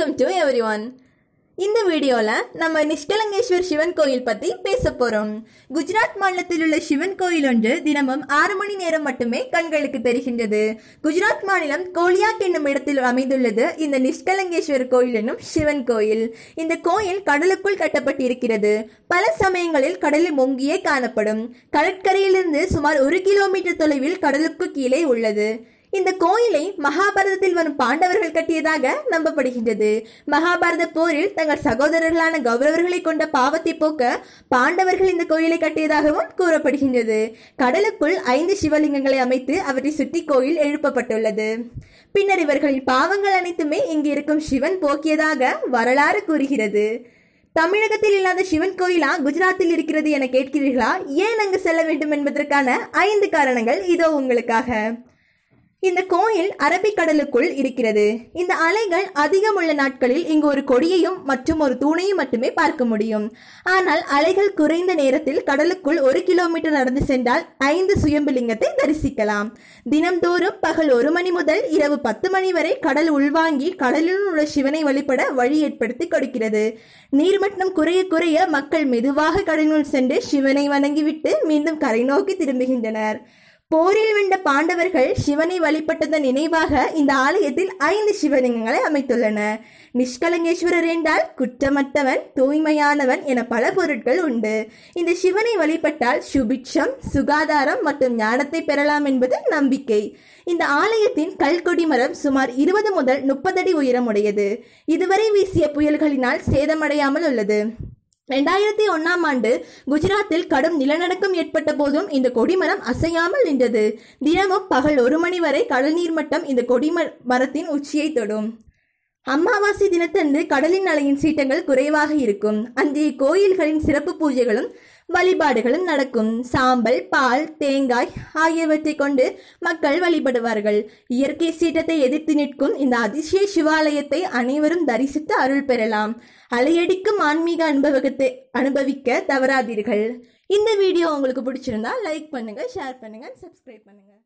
welcome to every one இந்த வீடியோவில் நம்ம நிஷ்கலங்கேஸ்வர் சிவன் கோயில் பற்றி பேச போகிறோம் குஜராத் மாநிலத்தில் உள்ள சிவன் கோயில் ஒன்று தினமும் ஆறு மணி நேரம் மட்டுமே கண்களுக்கு தெரிகின்றது குஜராத் மாநிலம் கோலியாக் என்னும் இடத்தில் அமைந்துள்ளது இந்த நிஷ்கலங்கேஸ்வர் கோயில் என்னும் சிவன் கோயில் இந்த கோயில் கடலுக்குள் கட்டப்பட்டிருக்கிறது பல சமயங்களில் கடலில் முங்கியே காணப்படும் கடற்கரையிலிருந்து சுமார் ஒரு கிலோமீட்டர் தொலைவில் கடலுக்கு கீழே உள்ளது இந்த கோயிலை மகாபாரதத்தில் வரும் பாண்டவர்கள் கட்டியதாக நம்பப்படுகின்றது மகாபாரத போரில் தங்கள் சகோதரர்களான கௌரவர்களை கொண்ட பாவத்தை போக்க பாண்டவர்கள் இந்த கோயிலை கட்டியதாகவும் கூறப்படுகின்றது கடலுக்குள் ஐந்து சிவலிங்கங்களை அமைத்து அவற்றை சுற்றி கோயில் எழுப்பப்பட்டுள்ளது பின்னர் இவர்களின் பாவங்கள் அனைத்துமே இங்கு இருக்கும் சிவன் போக்கியதாக வரலாறு கூறுகிறது தமிழகத்தில் இல்லாத சிவன் கோயிலா குஜராத்தில் இருக்கிறது என கேட்கிறீர்களா ஏன் அங்கு செல்ல வேண்டும் என்பதற்கான ஐந்து காரணங்கள் இதோ உங்களுக்காக இந்த கோயில் அரபிக்கடலுக்குள் இருக்கிறது இந்த அலைகள் அதிகம் உள்ள நாட்களில் இங்கு ஒரு கொடியையும் மற்றும் ஒரு தூணையும் மட்டுமே பார்க்க முடியும் ஆனால் அலைகள் குறைந்த நேரத்தில் கடலுக்குள் ஒரு கிலோமீட்டர் நடந்து சென்றால் ஐந்து சுயம்புலிங்கத்தை தரிசிக்கலாம் தினம்தோறும் பகல் ஒரு மணி முதல் இரவு பத்து மணி வரை கடல் உள்வாங்கி கடலில் உள்ள சிவனை வழிபட வழி ஏற்படுத்தி கொடுக்கிறது நீர்மட்டம் குறைய குறைய மக்கள் மெதுவாக கடலுள் சென்று சிவனை வணங்கிவிட்டு மீண்டும் கரை நோக்கி திரும்புகின்றனர் போரில் வென்ற பாண்டவர்கள் சிவனை வழிபட்டதன் நினைவாக இந்த ஆலயத்தில் ஐந்து சிவலிங்கங்களை அமைத்துள்ளனர் நிஷ்கலங்கேஸ்வரர் என்றால் குற்றமற்றவன் தூய்மையானவன் என பல பொருட்கள் உண்டு இந்த சிவனை வழிபட்டால் சுபிட்சம் சுகாதாரம் மற்றும் ஞானத்தை பெறலாம் என்பது நம்பிக்கை இந்த ஆலயத்தின் கல்கொடி மரம் சுமார் இருபது முதல் முப்பது அடி உயரம் உடையது இதுவரை வீசிய புயல்களினால் சேதமடையாமல் உள்ளது ரெண்டாயிரத்தி ஒன்னாம் ஆண்டு குஜராத்தில் கடும் நிலநடுக்கம் ஏற்பட்ட போதும் இந்த கொடிமரம் அசையாமல் நின்றது தினமும் பகல் ஒரு மணி வரை கடல் நீர் மட்டம் இந்த கொடிம மரத்தின் உச்சியை தொடும் அமாவாசை தினத்தன்று கடலின் அலையின் சீட்டங்கள் குறைவாக இருக்கும் அன்றைய கோயில்களின் சிறப்பு பூஜைகளும் வழிபாடுகளும் நடக்கும் சாம்பல் பால் தேங்காய் ஆகியவற்றை கொண்டு மக்கள் வழிபடுவார்கள் இயற்கை சீற்றத்தை எதிர்த்து நிற்கும் இந்த அதிசய சிவாலயத்தை அனைவரும் தரிசித்து அருள் பெறலாம் அலையடிக்கும் ஆன்மீக அனுபவத்தை அனுபவிக்க தவறாதீர்கள் இந்த வீடியோ உங்களுக்கு பிடிச்சிருந்தா லைக் பண்ணுங்க ஷேர் பண்ணுங்க சப்ஸ்கிரைப் பண்ணுங்க